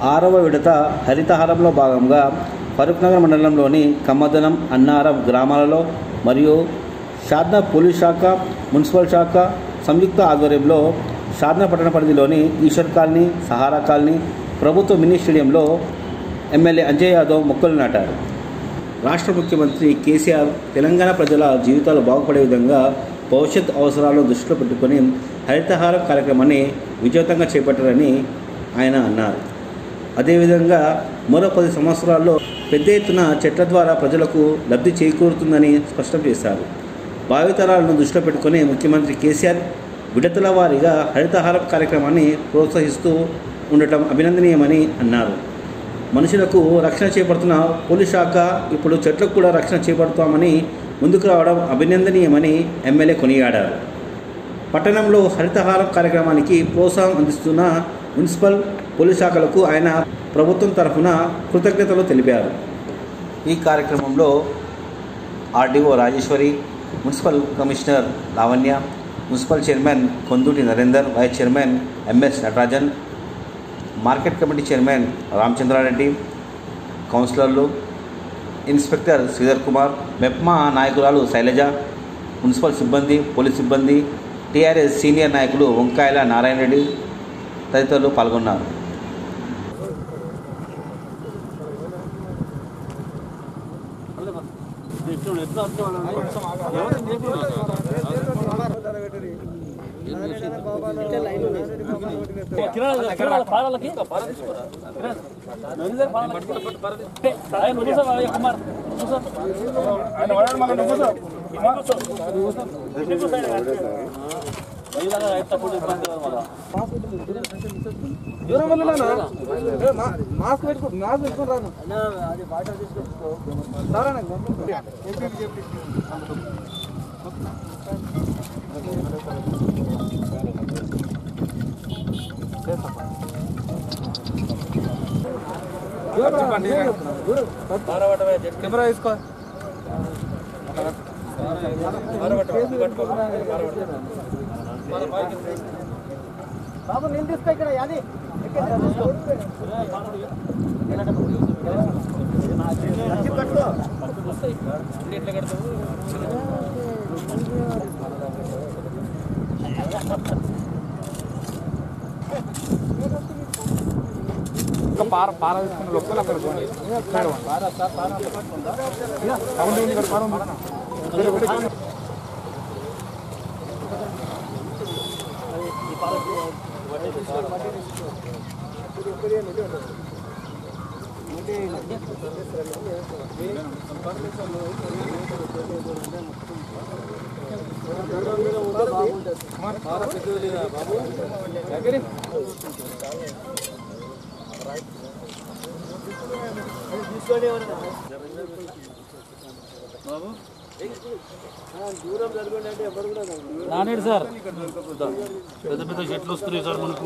ఆరవ విడత హరితహారంలో భాగంగా ఫరూక్నగర్ మండలంలోని కమ్మదనం అన్నారం గ్రామాలలో మరియు షాద్నా పోలీస్ శాఖ మున్సిపల్ శాఖ సంయుక్త ఆధ్వర్యంలో షాద్నా పట్టణ పరిధిలోని ఈశ్వర్ కాలనీ సహారా కాలనీ ప్రభుత్వ మినీ స్టేడియంలో ఎమ్మెల్యే అంజయ్ యాదవ్ మొక్కలు నాటారు రాష్ట్ర ముఖ్యమంత్రి కేసీఆర్ తెలంగాణ ప్రజల జీవితాలు బాగుపడే విధంగా భవిష్యత్ అవసరాలను దృష్టిలో పెట్టుకొని హరితహారం కార్యక్రమాన్ని విజయవంతంగా చేపట్టారని ఆయన అన్నారు అదేవిధంగా మరో పది సంవత్సరాల్లో పెద్ద ఎత్తున చెట్ల ద్వారా ప్రజలకు లబ్ధి చేకూరుతుందని స్పష్టం చేశారు భావితరాలను దృష్టిలో పెట్టుకొని ముఖ్యమంత్రి కేసీఆర్ విడతల వారీగా హరితహారం కార్యక్రమాన్ని ప్రోత్సహిస్తూ ఉండటం అభినందనీయమని అన్నారు మనుషులకు రక్షణ చేపడుతున్న పోలీస్ శాఖ ఇప్పుడు చెట్లకు కూడా రక్షణ చేపడుతామని ముందుకు రావడం అభినందనీయమని ఎమ్మెల్యే కొనియాడారు పట్టణంలో హరితహారం కార్యక్రమానికి ప్రోత్సాహం అందిస్తున్న మున్సిపల్ పోలీస్ శాఖలకు ఆయన ప్రభుత్వం తరఫున కృతజ్ఞతలు తెలిపారు ఈ కార్యక్రమంలో RDO Rajeshwari municipal commissioner Lavanya municipal chairman Konduti Narender vice chairman MS Natarajan market committee chairman Ramachandra Reddy కౌన్సిలర్లు ఇన్స్పెక్టర్ శ్రీధర్ కుమార్ మెప్మా నాయకురాలు శైలజ మున్సిపల్ సిబ్బంది పోలీస్ సిబ్బంది టీఆర్ఎస్ సీనియర్ నాయకులు వంకాయల నారాయణ రెడ్డి తదితరులు పాల్గొన్నారు మాస్క్ పెట్టుకో మాస్క్ పెట్టుకుని రాను సారా నాకు కెమెరా తీసుకో బాబు నేను తీసుకో ఇక్కడ అది పార పార తీసుకున్న లోపల అక్కడ పోనీ. సౌండ్ ఉంది ఇక్కడ పార ఉంది. నానేడు సార్ పెద్ద పెద్ద చెట్లు వస్తున్నాయి సార్ మనకు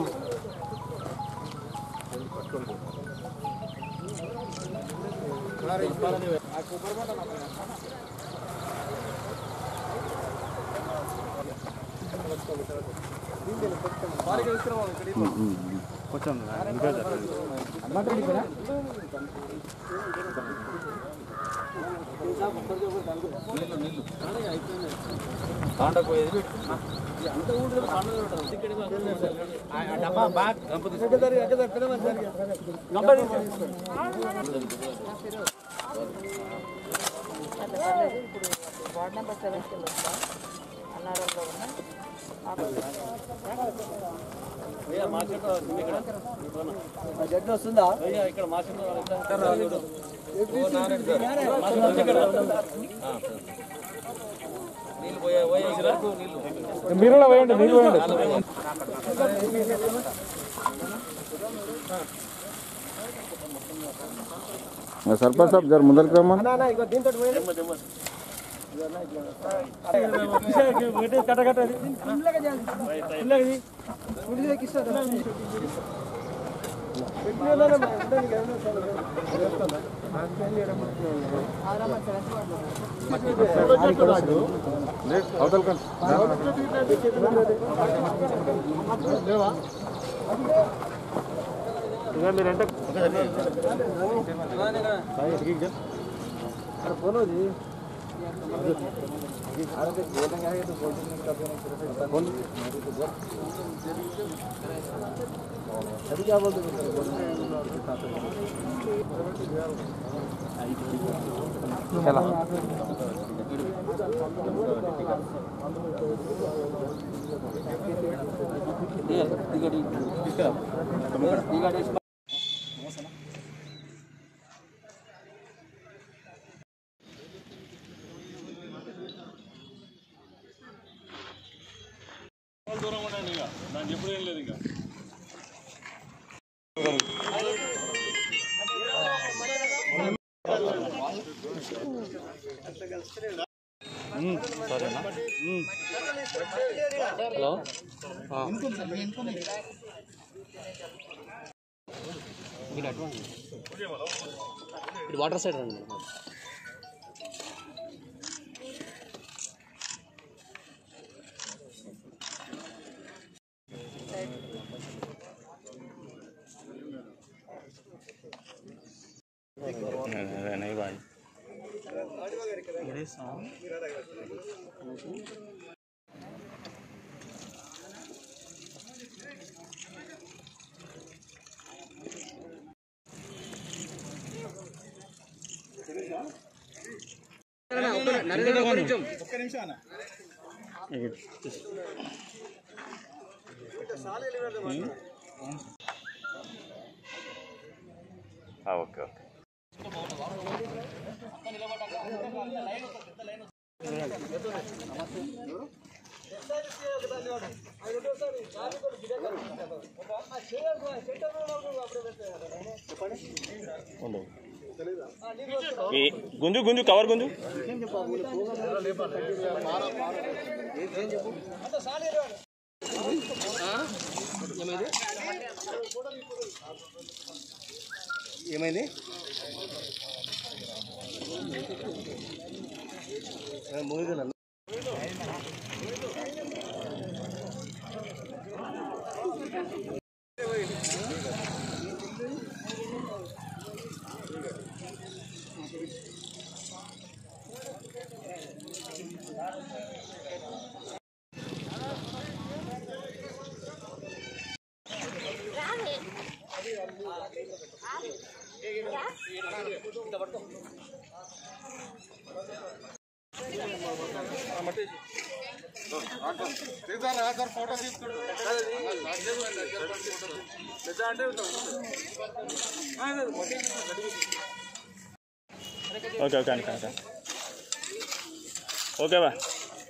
వార్డ్ నెంబర్ సెవెన్కి వస్తా అన్నారంలో ఉన్న జడ్డు వస్తుందా మీరు వేయండి నీళ్ళు వేయండి సర్పంచ్ సాబ్ జర ముందరికి రమ్మా ఇగో దీంతో వేయండి కట్ట కట్ట ఇళ్ళగా చేయాలి ఇళ్ళగా ఇది ఉడికి ఇస్తారు ఆరామ సెవెంత్ వార్డులో దూరం ఉండండి ఇక దాన్ని ఎప్పుడు ఏం లేదు ఇక ఇది వాటర్ సైడ్ రండి ఓకే ఓకే ఈ గుంజు గుంజు కవర్ గుంజు ఏమైంది మూవీ ఓకే ఓకే అండి ఓకే ఓకే బా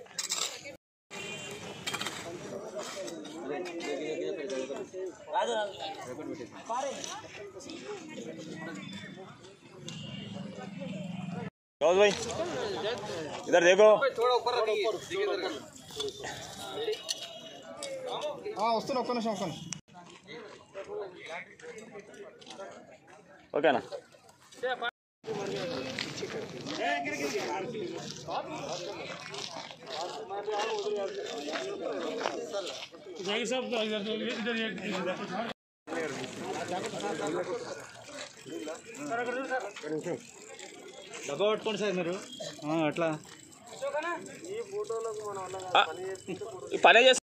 गौस भाई इधर देखो వస్తున్నా ఒక్క నిమిషం ఒక్క నిమిషం ఓకేనా డబ్బా పట్టుకోండి సార్ మీరు అట్లా ఆ, ఈ పనే చేస్తా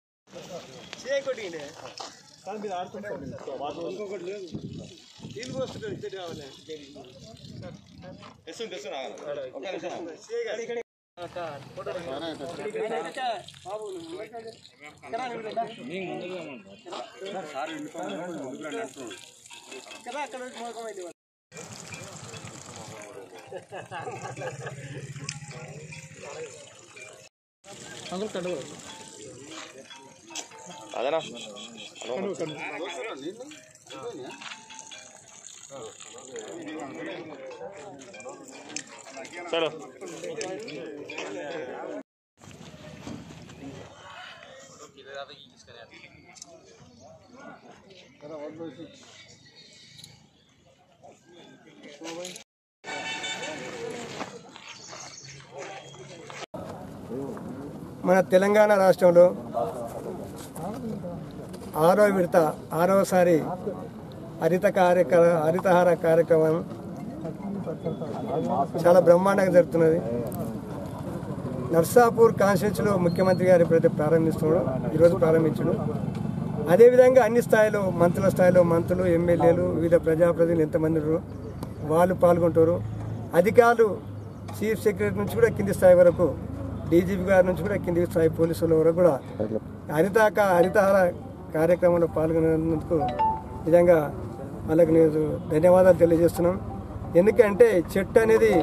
అదేనా చలో మన తెలంగాణ రాష్ట్రంలో ఆరో విడత ఆరవసారి హరిత కార్యక్ర హరితహార కార్యక్రమం చాలా బ్రహ్మాండంగా జరుగుతున్నది నర్సాపూర్ కాన్స్టిట్యూన్సీలో ముఖ్యమంత్రి గారు ఎప్పుడైతే ప్రారంభిస్తున్నాడో ఈరోజు ప్రారంభించాడు అదేవిధంగా అన్ని స్థాయిలో మంత్రుల స్థాయిలో మంత్రులు ఎమ్మెల్యేలు వివిధ ప్రజాప్రతినిధులు ఎంతమంది ఉన్నారో వాళ్ళు పాల్గొంటారు అధికారులు చీఫ్ సెక్రటరీ నుంచి కూడా కింది స్థాయి వరకు డీజీపీ గారి నుంచి కూడా కింది స్థాయి పోలీసుల వరకు కూడా హరితాక హరితహార కార్యక్రమంలో పాల్గొనేందుకు నిజంగా వాళ్ళకి నేను ధన్యవాదాలు తెలియజేస్తున్నాం ఎందుకంటే చెట్టు అనేది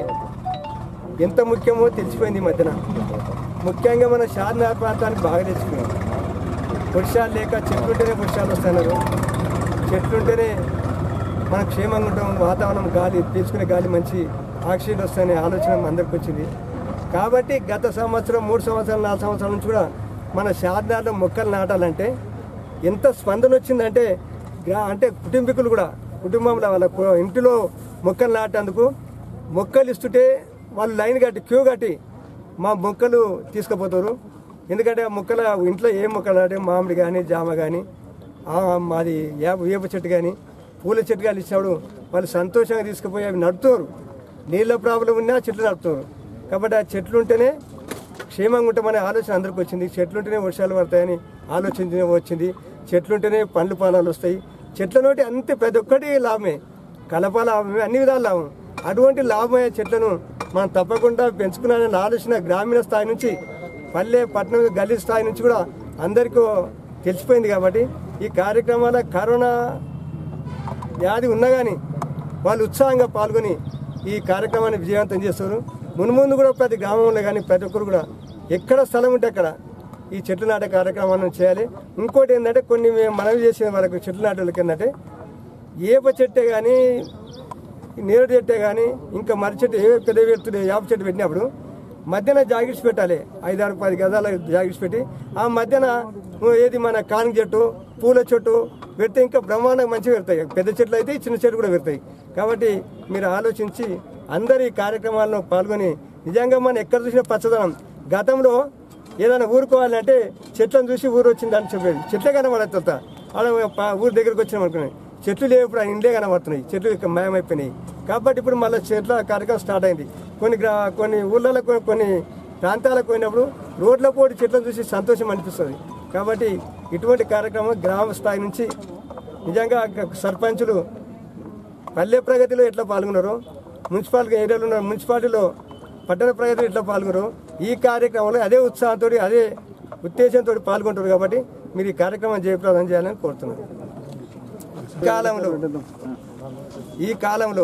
ఎంత ముఖ్యమో తెలిసిపోయింది ఈ మధ్యన ముఖ్యంగా మన షార్నార్ ప్రాంతానికి బాగా తెలిసిపోయింది వర్షాలు లేక చెట్లుంటేనే వర్షాలు వస్తున్నారు చెట్లుంటేనే మనం క్షేమంగా ఉంటాం వాతావరణం గాలి పీల్చుకునే గాలి మంచి ఆక్సిజన్ వస్తాయనే ఆలోచన అందరికి వచ్చింది కాబట్టి గత సంవత్సరం మూడు సంవత్సరాలు నాలుగు సంవత్సరాల నుంచి కూడా మన షార్నార్లో మొక్కలు నాటాలంటే ఎంత స్పందన వచ్చిందంటే గ్రా- అంటే కుటుంబీకులు కూడా కుటుంబంలో వాళ్ళ కు- ఇంటిలో మొక్కలు నాటేందుకు మొక్కలు ఇస్తుంటే వాళ్ళు లైన్ కట్టి క్యూ కట్టి మా మొక్కలు తీసుకుపోతారు ఎందుకంటే ఆ మొక్కల ఇంట్లో ఏ మొక్కలు నాటే మామిడి కానీ జామ కానీ మాది వేప వేప చెట్టు కానీ పూల చెట్టు కానీ ఇచ్చినప్పుడు వాళ్ళు సంతోషంగా తీసుకుపోయి అవి నడుపుతారు నీళ్ళ ప్రాబ్లం ఉన్నా చెట్లు నడుపుతారు కాబట్టి ఆ చెట్లు ఉంటేనే క్షేమంగా ఉంటామనే ఆలోచన అందరికి వచ్చింది చెట్లుంటేనే వర్షాలు పడతాయని ఆలోచన వచ్చింది చెట్లుంటేనే పండ్లు పానాలు వస్తాయి చెట్ల నోటి అంతే ప్రతి ఒక్కటి లాభమే కలప లాభమే అన్ని విధాల లాభం అటువంటి లాభమయ్యే చెట్లను మనం తప్పకుండా పెంచుకున్నానన్న ఆలోచన గ్రామీణ స్థాయి నుంచి పల్లె పట్టణం గల్లీ స్థాయి నుంచి కూడా అందరికీ తెలిసిపోయింది కాబట్టి ఈ కార్యక్రమాల కరోనా వ్యాధి ఉన్నా కానీ వాళ్ళు ఉత్సాహంగా పాల్గొని ఈ కార్యక్రమాన్ని విజయవంతం చేస్తారు మున్ముందు కూడా ప్రతి గ్రామంలో కానీ ప్రతి ఒక్కరు కూడా ఎక్కడ స్థలం ఉంటే అక్కడ ఈ చెట్లు నాటే కార్యక్రమాన్ని చేయాలి ఇంకోటి ఏంటంటే కొన్ని మేము మనవి చేసిన వాళ్ళకు చెట్లు నాటే వాళ్ళకి ఏంటంటే ఏప చెట్టే కానీ నేరేడు చెట్టే కానీ ఇంకా మర్రి చెట్టు ఏ పెద్ద పెడుతుంది యాప చెట్టు పెట్టినప్పుడు మధ్యన జాగిట్స్ పెట్టాలి ఐదారు పది గదాల జాగిట్స్ పెట్టి ఆ మధ్యన ఏది మన కాని చెట్టు పూల చెట్టు పెడితే ఇంకా బ్రహ్మాండంగా మంచిగా పెడతాయి పెద్ద చెట్లు అయితే చిన్న చెట్లు కూడా పెడతాయి కాబట్టి మీరు ఆలోచించి అందరు ఈ కార్యక్రమాల్లో పాల్గొని నిజంగా మనం ఎక్కడ చూసిన పచ్చదనం గతంలో ఏదైనా ఊరుకోవాలంటే చెట్లను చూసి ఊరు వచ్చిందని చెప్పేది చెట్లే కనబడతా ఆడ ప- ఊరు దగ్గరకు వచ్చినాం అనుకున్నాయి చెట్లు లేవు ఇప్పుడు ఆ ఇండ్లే కనబడుతున్నాయి చెట్లు ఇక మాయమైపోయినాయి కాబట్టి ఇప్పుడు మళ్ళీ చెట్ల కార్యక్రమం స్టార్ట్ అయింది కొన్ని గ్రా కొన్ని ఊళ్ళలో కొన్ని కొన్ని ప్రాంతాలకు పోయినప్పుడు రోడ్ల పోటీ చెట్లను చూసి సంతోషం అనిపిస్తుంది కాబట్టి ఇటువంటి కార్యక్రమం గ్రామ స్థాయి నుంచి నిజంగా గ- సర్పంచులు పల్లె ప్రగతిలో ఎట్లా పాల్గొన్నారు మున్సిపాలిటీ ఏరియాలో ఉన్న మున్సిపాలిటీలో పట్టణ ప్రగతిలో ఎట్లా పాల్గొన్నారు ఈ కార్యక్రమంలో అదే ఉత్సాహంతో అదే ఉద్దేశంతో పాల్గొంటారు కాబట్టి మీరు ఈ కార్యక్రమం జయప్రదం చేయాలని కోరుతున్నాను ఈ కాలంలో ఈ కాలంలో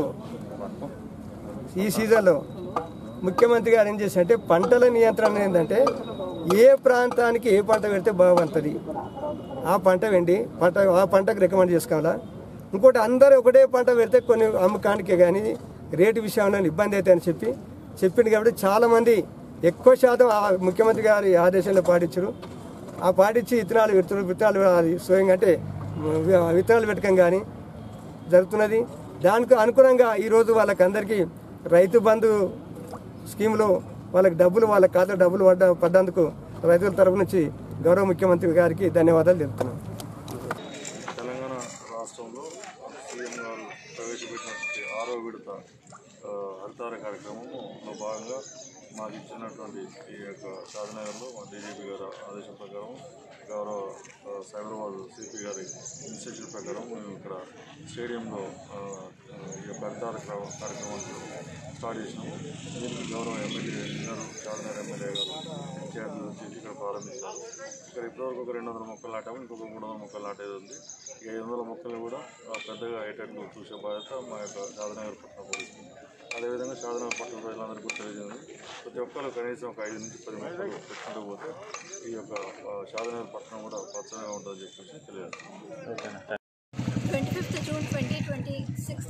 ఈ సీజన్లో ముఖ్యమంత్రి గారు ఏం చేశారంటే పంటల నియంత్రణ ఏంటంటే ఏ ప్రాంతానికి ఏ పంట పెడితే బాగుంటుంది ఆ పంట వెండి పంట ఆ పంటకు రికమెండ్ చేసుకోవాలా ఇంకోటి అందరూ ఒకటే పంట పెడితే కొన్ని అమ్మకానికి కానీ రేటు విషయంలో ఇబ్బంది అవుతాయి అని చెప్పి చెప్పింది కాబట్టి చాలామంది ఎక్కువ శాతం ఆ ముఖ్యమంత్రి గారి ఆదేశాలు పాటించారు ఆ పాటించి విత్తనాలు పెడుతున్నారు విత్తనాలు అది స్వయంగా అంటే వి- విత్తనాలు పెట్టకం కానీ జరుగుతున్నది దానికి అనుగుణంగా ఈరోజు వాళ్ళకందరికీ రైతు బంధు స్కీమ్లో వాళ్ళకి డబ్బులు వాళ్ళ ఖాతా డబ్బులు పడ్డ పడ్డందుకు రైతుల తరపు నుంచి గౌరవ ముఖ్యమంత్రి గారికి ధన్యవాదాలు తెలుపుతున్నాను తెలంగాణ రాష్ట్రంలో సీఎం గారు ప్రవేశపెట్టినటువంటి ఆరో విడత ఆ, హరితార కార్యక్రమంలో భాగంగా మాకు ఇచ్చినటువంటి ఈ యొక్క షాద్నగర్లో మా డీజీపీ గారి ఆదేశం ప్రకారం గౌరవ ఆ, సైబరాబాద్ సిపి గారి ఇన్స్ట్రక్షన్ ప్రకారం మేము ఇక్కడ స్టేడియంలో ఆ, ఆ, ఈ యొక్క హరితార క్రమ- కార్యక్రమాన్ని స్టార్ట్ చేసినాము దీనికి గౌరవ ఎమ్మెల్యే గారు షాద్నగర్ ఎమ్మెల్యే గారు ముఖ్య చేసి ఇక్కడ ప్రారంభించారు ఇక్కడ ఇప్పటివరకు ఒక రెండు వందల మొక్కలు నాటాము ఇంకొక మూడు వందల మొక్కలు నాటేది ఉంది ఈ ఐదు వందల మొక్కలు కూడా ఆ, పెద్దగా అయ్యేటట్లు చూసే బాధ్యత మా యొక్క షాదనగర్ పట్టణ పోలీసు అదేవిధంగా షాదనగర్ పట్టణ ప్రజలందరికీ కూడా తెలియజేయండి ప్రతి ఒక్కరు కనీసం ఒక ఐదు నుంచి పది మొక్కలు పెట్టుకుంటూ పోతే ఈ యొక్క ఆ, షాదనగర్ పట్టణం కూడా పచ్చగా ఉంటుందని చెప్పేసి తెలియజేస్తాం twenty fifth June twenty twenty sixth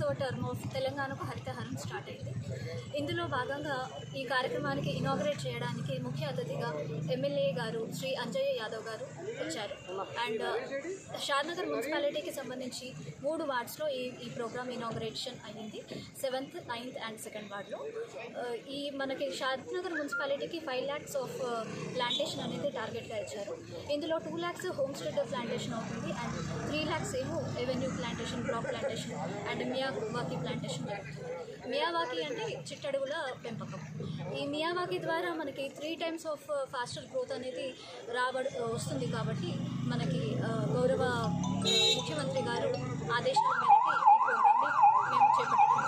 ఐదో టర్మ్ ఆఫ్ తెలంగాణకు హరితహారం స్టార్ట్ అయింది ఇందులో భాగంగా ఈ కార్యక్రమానికి ఇనాగ్రేట్ చేయడానికి ముఖ్య అతిథిగా ఎమ్మెల్యే గారు శ్రీ అంజయ్య యాదవ్ గారు వచ్చారు అండ్ షాద్నగర్ మున్సిపాలిటీకి సంబంధించి మూడు వార్డ్స్లో ఈ ఈ ప్రోగ్రామ్ ఇనాగ్రేషన్ అయ్యింది సెవెంత్ నైన్త్ అండ్ సెకండ్ వార్డ్లో ఈ మనకి షాద్నగర్ మున్సిపాలిటీకి ఫైవ్ ల్యాక్స్ ఆఫ్ ప్లాంటేషన్ అనేది టార్గెట్గా ఇచ్చారు ఇందులో two lakhs homestead plantation అవుతుంది అండ్ త్రీ ల్యాక్స్ ఏమో avenue plantation block plantation and Miyawaki plantation జరుగుతుంది మియావాకి అంటే చిట్టడుగుల పెంపకం ఈ మియావాకి ద్వారా మనకి three times of faster growth అనేది రాబడ వస్తుంది కాబట్టి మనకి ఆ, గౌరవ ఆ, ముఖ్యమంత్రి గారు ఆదేశాల మేరకు ఈ ప్రోగ్రామ్ని మేము చేపట్టడం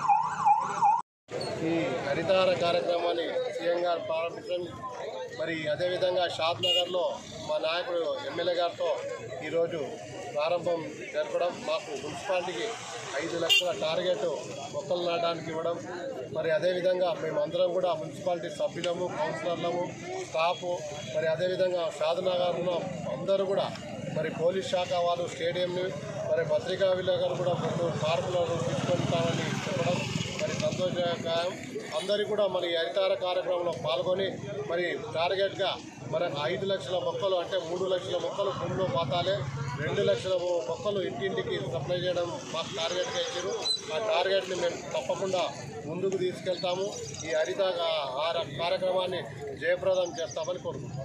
జరిగింది ఈ హరితహార కార్యక్రమాన్ని సీఎం గారు ప్రారంభించడం మరి అదేవిధంగా షాద్ నగర్లో మా నాయకుడు ఎమ్మెల్యే గారితో ఈరోజు ప్రారంభం జరపడం మాకు మున్సిపాలిటీకి ఐదు లక్షల టార్గెట్ మొక్కలు నాటడానికి ఇవ్వడం మరి అదేవిధంగా మేమందరం కూడా మున్సిపాలిటీ సభ్యులము కౌన్సిలర్లము స్టాఫ్ మరి అదేవిధంగా షాద్ నగర్లో అందరూ కూడా మరి పోలీస్ శాఖ వాళ్ళు స్టేడియంని మరి పత్రికా విలేకరులు కూడా కొన్ని పార్కులను తీసుకుంటామని చెప్పడం మరి సంతోషకరం అందరికీ కూడా మరి హరితార కార్యక్రమంలో పాల్గొని మరి టార్గెట్గా మనకు ఐదు లక్షల మొక్కలు అంటే మూడు లక్షల మొక్కలు భూమిలో పాతాలే రెండు లక్షల మొక్కలు ఇంటింటికి సప్లై చేయడం మాకు టార్గెట్గా ఇచ్చారు ఆ టార్గెట్ని మేము తప్పకుండా ముందుకు తీసుకెళ్తాము ఈ హరిత కార్యక్రమాన్ని జయప్రదం చేస్తామని కోరుకుంటున్నాం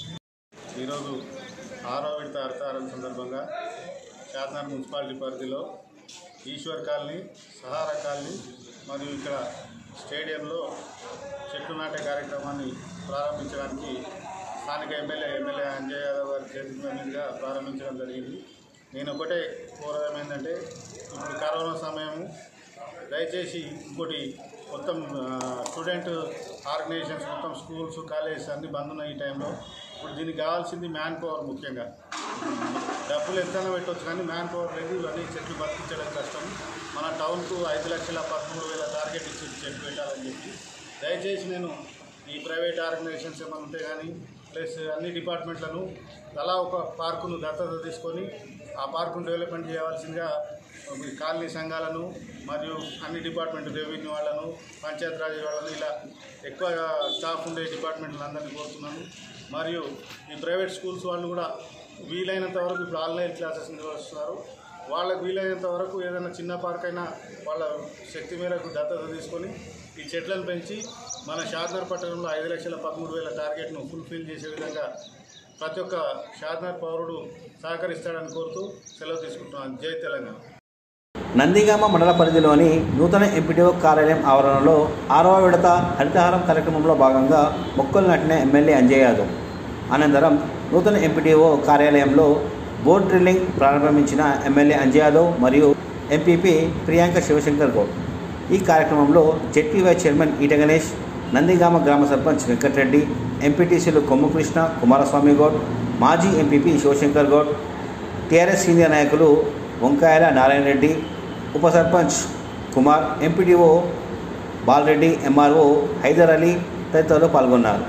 ఈరోజు ఆరో విడత హరితారం సందర్భంగా శాతనార్ మున్సిపాలిటీ పరిధిలో ఈశ్వర్ కాలనీ సహారా కాలనీ మరియు ఇక్కడ స్టేడియంలో చెట్లు నాటే కార్యక్రమాన్ని ప్రారంభించడానికి స్థానిక ఎమ్మెల్యే ఎమ్మెల్యే అంజయ్ యాదవ్ గారి చేతుల మీదుగా ప్రారంభించడం జరిగింది నేను ఒకటే కోరడం ఏంటంటే ఇప్పుడు కరోనా సమయము దయచేసి ఇంకోటి మొత్తం ఆ, స్టూడెంట్ ఆర్గనైజేషన్స్ మొత్తం స్కూల్స్ కాలేజెస్ అన్నీ బంద్ ఉన్నాయి ఈ టైంలో ఇప్పుడు దీనికి కావాల్సింది మ్యాన్ పవర్ ముఖ్యంగా డబ్బులు ఎంతైనా పెట్టవచ్చు కానీ మ్యాన్ పవర్ లేదు ఇవన్నీ చెట్లు బతికించడం కష్టం మన టౌన్కు ఐదు లక్షల పదమూడు వేల టార్గెట్ ఇచ్చి చెట్లు పెట్టాలని చెప్పి దయచేసి నేను ఈ ప్రైవేట్ ఆర్గనైజేషన్స్ ఏమైనా ఉంటే కానీ ప్లస్ అన్ని డిపార్ట్మెంట్లను తలా ఒక పార్కును దత్తత తీసుకొని ఆ పార్కును డెవలప్మెంట్ చేయవలసిందిగా ఈ కాలనీ సంఘాలను మరియు అన్ని డిపార్ట్మెంట్ రెవెన్యూ వాళ్ళను పంచాయతీరాజ్ వాళ్ళను ఇలా ఎక్కువ స్టాఫ్ ఉండే డిపార్ట్మెంట్లను అందరినీ కోరుతున్నాను మరియు ఈ ప్రైవేట్ స్కూల్స్ వాళ్ళు కూడా వీలైనంత వరకు ఇప్పుడు ఆన్లైన్ క్లాసెస్ నిర్వహిస్తున్నారు వాళ్ళకు వీలైనంత వరకు ఏదైనా చిన్న పార్క్ అయినా వాళ్ళ శక్తి మేరకు దత్తత తీసుకొని ఈ చెట్లను పెంచి మన షాద్నర్ పట్టణంలో ఐదు లక్షల పదమూడు వేల టార్గెట్ను ఫుల్ఫిల్ చేసే విధంగా ప్రతి ఒక్క షాద్నర్ పౌరుడు సహకరిస్తాడని కోరుతూ సెలవు తీసుకుంటున్నాను జై తెలంగాణ నందిగామ మండల పరిధిలోని నూతన ఎంపీడీఓ కార్యాలయం ఆవరణలో ఆరవ విడత హరితహారం కార్యక్రమంలో భాగంగా మొక్కలు నాటిన ఎమ్మెల్యే అంజయ్ యాదవ్ అనంతరం నూతన ఎంపీడీఓ కార్యాలయంలో బోర్డ్ డ్రిల్లింగ్ ప్రారంభించిన ఎమ్మెల్యే అంజయ్ యాదవ్ మరియు ఎంపీపీ ప్రియాంక శివశంకర్ గౌడ్ ఈ కార్యక్రమంలో జెడ్పీ వైస్ చైర్మన్ ఈట గణేష్ నందిగామ గ్రామ సర్పంచ్ వెంకటరెడ్డి ఎంపీటీసీలు కొమ్ము కృష్ణ కుమారస్వామి గౌడ్ మాజీ MPP Shivashankar Goud TRS senior నాయకులు వంకాయల నారాయణ రెడ్డి ఉప సర్పంచ్ కుమార్ ఎంపీడీఓ బాలరెడ్డి ఎంఆర్ఓ హైదర్ అలీ తదితరులు పాల్గొన్నారు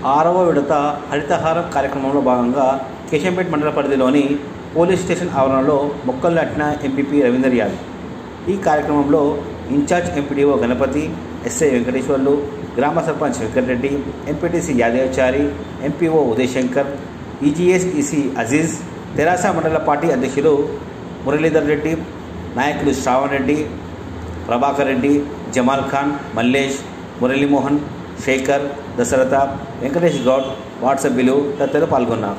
ఆరవ విడత హరితహారం కార్యక్రమంలో భాగంగా కేశంపేట మండల పరిధిలోని పోలీస్ స్టేషన్ ఆవరణలో మొక్కలు నాటిన ఎంపీపీ రవీందర్ యాదవ్ ఈ కార్యక్రమంలో in-charge MPDO Ganapathi SI Venkateshwarlu గ్రామ sarpanch Venkatareddy MPTC Yadavachari MPO Udayashankar EGS EC Aziz TRS mandal party అధ్యక్షులు మురళీధర్ రెడ్డి నాయకులు శ్రావణ్ రెడ్డి ప్రభాకర్ రెడ్డి జమాల్ ఖాన్ మల్లేష్ మురళీమోహన్ శేఖర్ దశరథ వెంకటేష్ గౌడ్ వార్డ్ సభ్యులు తదితరులు పాల్గొన్నారు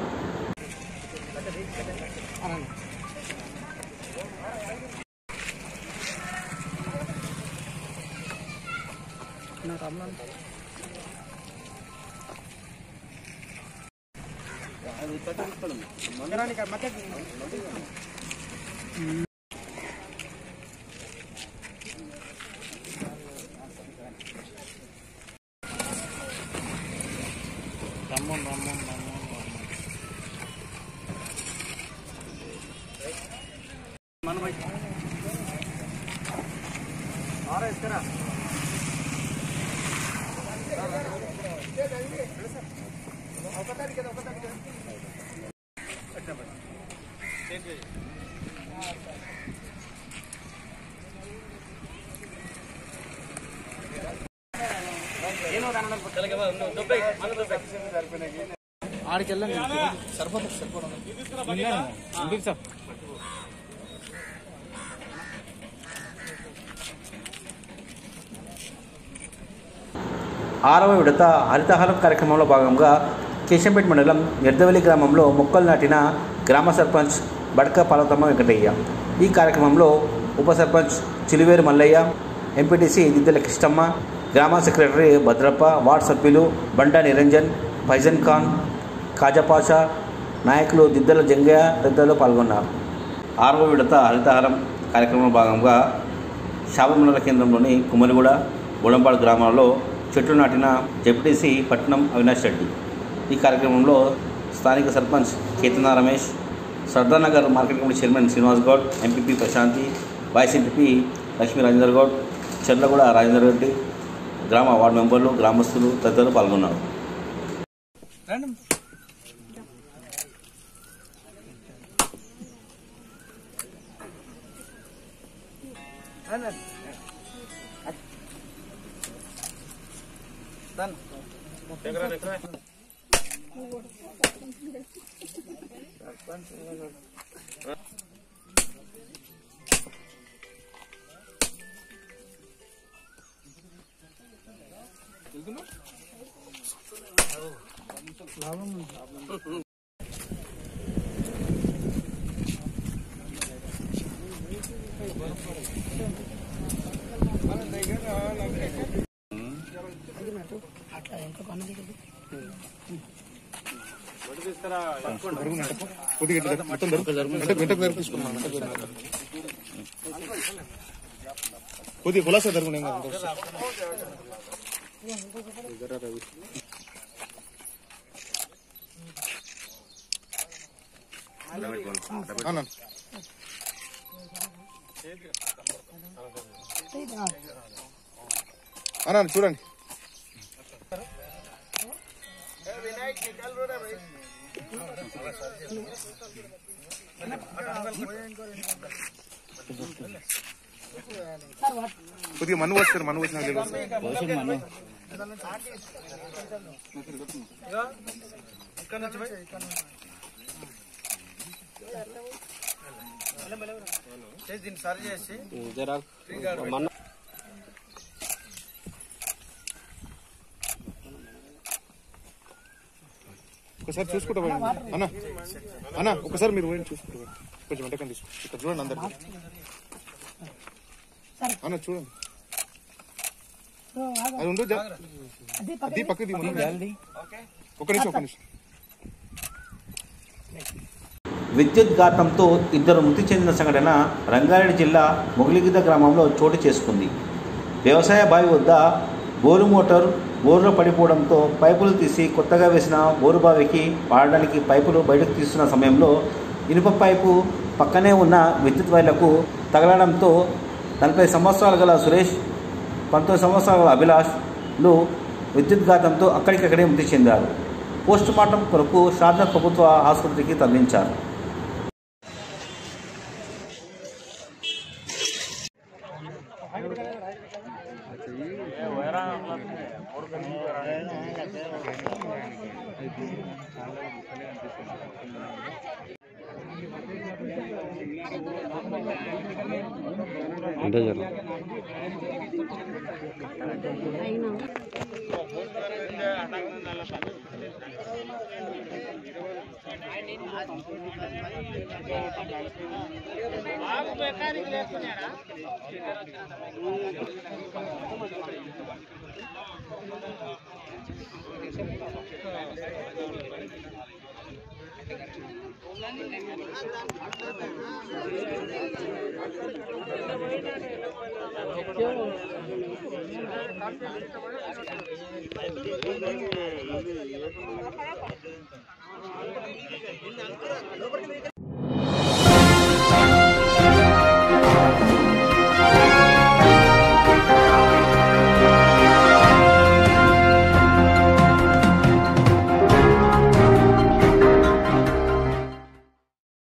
ఆరవ విడత హరితహారం కార్యక్రమంలో భాగంగా కేశంపేట మండలం ఎర్దవెల్లి గ్రామంలో మొక్కలు నాటిన గ్రామ సర్పంచ్ బడక పార్వతమ్మ వెంకటయ్య ఈ కార్యక్రమంలో ఉప సర్పంచ్ చిలువేరు మల్లయ్య ఎంపీటీసీ దిద్దెల కృష్ణమ్మ గ్రామ సెక్రటరీ భద్రప్ప వార్డ్ సభ్యులు బండా నిరంజన్ ఫైజన్ ఖాన్ కాజాపాషా నాయకులు దిద్దెల జంగయ్య తదితరులు పాల్గొన్నారు ఆరవ విడత హరితహారం కార్యక్రమంలో భాగంగా శాప మండల కేంద్రంలోని కుమరిగూడ బోడంపాడు గ్రామాల్లో చెట్లు నాటిన జెపిటీసీ పట్నం అవినాష్ రెడ్డి ఈ కార్యక్రమంలో స్థానిక sarpanch Ketana Ramesh Sardanagar market committee chairman Srinivas Goud MPP Prashanthi vice MPP Lakshmi Rajender Goud Cherlaguda Rajender Reddy గ్రామ వార్డు మెంబర్లు గ్రామస్తులు తదితరులు పాల్గొన్నారు కొద్దిగా కులాసా జరుగుతున్నాయి అన్న అన్న చూడండి కొద్దిగా మన్ను వస్తారు మన్ను వచ్చిన నీళ్ళు వస్తాయి. ఒకసారి చూసుకుంటా పోయండి. అన్న అన్న ఒకసారి మీరు పోయండి చూసుకుంటా పోయండి. కొంచెం వెంటకని తీసుకో ఇక్కడ చూడండి అందరు అన్న చూడండి అది ఉండు జా- అది పక్కది ఒక నిమిషం ఒక నిమిషం విద్యుత్ ఘాతంతో ఇద్దరు మృతి చెందిన సంఘటన రంగారెడ్డి జిల్లా మొగిలిగిద్ద గ్రామంలో చోటు చేసుకుంది వ్యవసాయ బావి వద్ద బోరు మోటార్ బోరులో పడిపోవడంతో పైపులు తీసి కొత్తగా వేసిన బోరు బావికి వాడడానికి పైపులు బయటకు తీస్తున్న సమయంలో ఇనుప పైపు పక్కనే ఉన్న విద్యుత్ వైర్లకు తగలడంతో నలభై సంవత్సరాలు గల సురేష్ పంతొమ్మిది సంవత్సరాల గల అభిలాష్లు విద్యుద్ఘాతంతో అక్కడికక్కడే మృతి చెందారు పోస్టుమార్టం కొరకు షాద్నగర్ ప్రభుత్వ ఆసుపత్రికి తరలించారు Thank you.